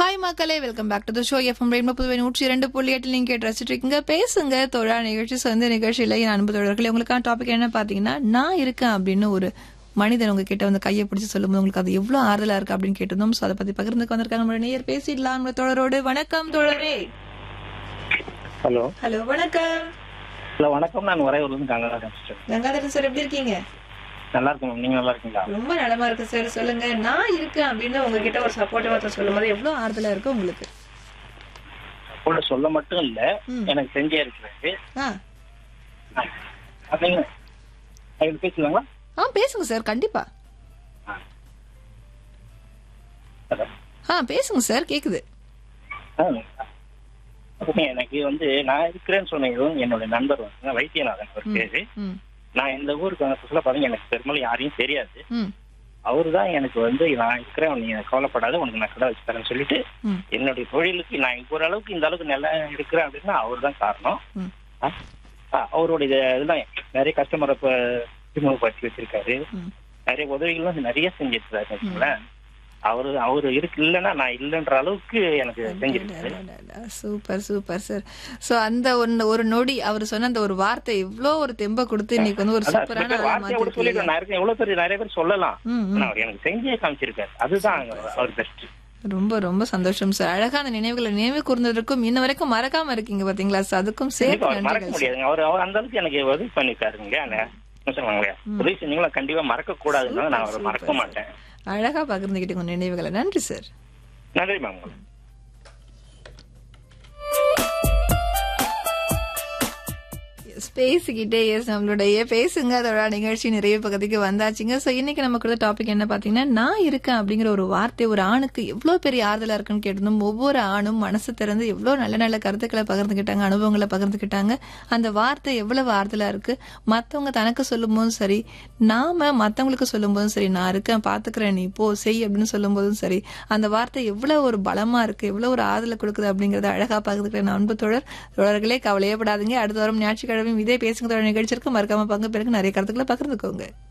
Hi மக்களே welcome back to the show FM rainbow Puduvai நூற்றி இரண்டு புள்ளி எட்டில் நீங்கள் கேட்டு ரசிச்சுட்டு இருக்கீங்க பேசுங்க தொழா நிகழ்ச்சி சொந்த நிகழ்ச்சியில் என் அன்பு தோழர்களே உங்களுக்கான டாபிக் என்ன பார்த்தீங்கன்னா நான் இருக்கேன் அப்படின்னு ஒரு மனிதன் உங்ககிட்ட வந்து கையை பிடிச்சு சொல்லும்போது உங்களுக்கு அது எவ்வளவு ஆறுதலா இருக்கு அப்படின்னு கேட்டிருந்தோம் ஸோ அதை பத்தி பகிர்ந்துக்கு வந்திருக்காங்க நம்மளோட நேயர் பேசிடலாம் நம்ம தோழரோடு வணக்கம் தோழரே ஹலோ ஹலோ வணக்கம் ஹலோ வணக்கம் நான் வரையூர்லேருந்து கங்காதரன் சிஸ்டர் கங்காதரன் சார் எப்படி இருக்கீங்க நல்லா இருக்கும் மேம் நீங்க நல்லா இருக்கீங்களா ரொம்ப நலமா இருக்கு சார் சொல்லுங்க நான் இருக்கேன் அப்படின்னு உங்ககிட்ட ஒரு சப்போர்ட்டிவா ஒருத்தர் சொல்லும்போது எவ்வளவு ஆறுதலா இருக்கு உங்களுக்கு கூட சொல்ல மட்டும் இல்ல ம். எனக்கு செஞ்சே இருக்கிறது ஆ நீங்க அது பேசலாங்களா ஆ பேசுங்க சார் கண்டிப்பா ஹலோ ஆ பேசுங்க சார் கேக்குது ஆ. ஓகே, எனக்கு வந்து நான் இருக்கிறேன்னு சொன்னதும் என்னோட நண்பர் வந்து வைத்தியநாதன் ஒரு பேரு ம் நான் இந்த ஊருக்கு வந்த புதுசுல பாத்தீங்க எனக்கு பெரும்பாலும் யாரையும் தெரியாது ம் அவரு தான் எனக்கு வந்து நான் இருக்கிறேன் நீ கவலைப்படாத உனக்கு நான் கடை வச்சு தரேன்னு சொல்லிட்டு ம் என்னுடைய தொழிலுக்கு நான் இப்போ ஓரளவுக்கு இந்த அளவுக்கு நல்லா இருக்கிறேன் அப்படின்னா அவர் தான் காரணம் ம் ஆ, ஆ, அவரோட இது இதெல்லாம் நிறைய கஸ்டமரை இப்போ அறிமுகப்படுத்தி வச்சிருக்காரு ம் நிறைய உதவிகளும் நிறைய செஞ்சிருக்காரு வச்சுங்களேன் அவரு அவரு இருக்கு இல்லைன்னா நான் இல்லைன்ற அளவுக்கு எனக்கு செஞ்சிருக்காரு சூப்பர் சூப்பர் சார் சோ அந்த ஒன்னு ஒரு நொடி அவர் சொன்ன அந்த ஒரு வார்த்தை எவ்வளோ ஒரு தெம்ப கொடுத்து இன்னைக்கு வந்து ஒரு அதான் சில சூப்பரான பேர் ஆளா வார்த்தையை கூட சொல்லிடுறேன் நான் இருக்கேன் எவ்வளவு பேர் நிறைய பேர் சொல்லலாம் ம், ம். ஆனா அவர் எனக்கு செஞ்சே காமிச்சிருக்காரு அதுதான் அவர் பெஸ்ட் ரொம்ப ரொம்ப சந்தோஷம் சார் அழகான நினைவுகளை நினைவு கூர்ந்ததற்கும் இன்ன வரைக்கும் மறக்காம இருக்கீங்க பாத்தீங்களா சார் அதுக்கும் சேர்த்து அவர் மறக்க நன்றிகள் சார். முடியாதுங்க அவர் அவர் அந்த அளவுக்கு எனக்கு உதவி பண்ணிருக்காருங்க என்ன சொல்லுவாங்க உதவி செஞ்சீங்களா கண்டிப்பா மறக்க கூடாதுன்னு நான் அவரை மறக்க மாட்டேன் அழகா பகிர்ந்துகிட்டீங்க உங்க நினைவுகளை நன்றி சார் நன்றி மேம் Yes, பேசிக்கிட்டே எஸ் நம்மளுடைய பேசுங்க அதோட நிகழ்ச்சி நிறைய பகுதிக்கு வந்தாச்சுங்க சோ இன்னைக்கு நம்ம கொடுத்த டாபிக் என்ன பாத்தீங்கன்னா நான் இருக்கேன் அப்படிங்கிற ஒரு வார்த்தை ஒரு ஆணுக்கு எவ்வளவு பெரிய ஆறுதலா இருக்குன்னு கேட்டிருந்தோம் ஒவ்வொரு ஆணும் மனசு திறந்து எவ்வளவு நல்ல நல்ல கருத்துக்களை பகிர்ந்துக்கிட்டாங்க அனுபவங்களை பகிர்ந்துக்கிட்டாங்க அந்த வார்த்தை எவ்வளவு ஆறுதலா இருக்கு மத்தவங்க தனக்கு சொல்லும் போதும் சரி நாம மத்தவங்களுக்கு சொல்லும் போதும் சரி நான் இருக்கேன் பாத்துக்கிறேன் நீ போ செய் அப்படின்னு சொல்லும் போதும் சரி அந்த வார்த்தை எவ்வளவு ஒரு பலமா இருக்கு எவ்வளவு ஒரு ஆறுதலை கொடுக்குது அப்படிங்கறத அழகா பகிர்ந்துக்கிறேன் அன்பு தோழர் தோழர்களே கவலையே படாதீங்க அடுத்த வாரம் ஞாயிற்றுக்கிழமையும் இதே பேசுங்க தோழர் நிகழ்ச்சிக்கு மறக்காம பங்கு பெருக்கு நிறைய கருத்துக்களை பகிர்ந்துக்கோங்க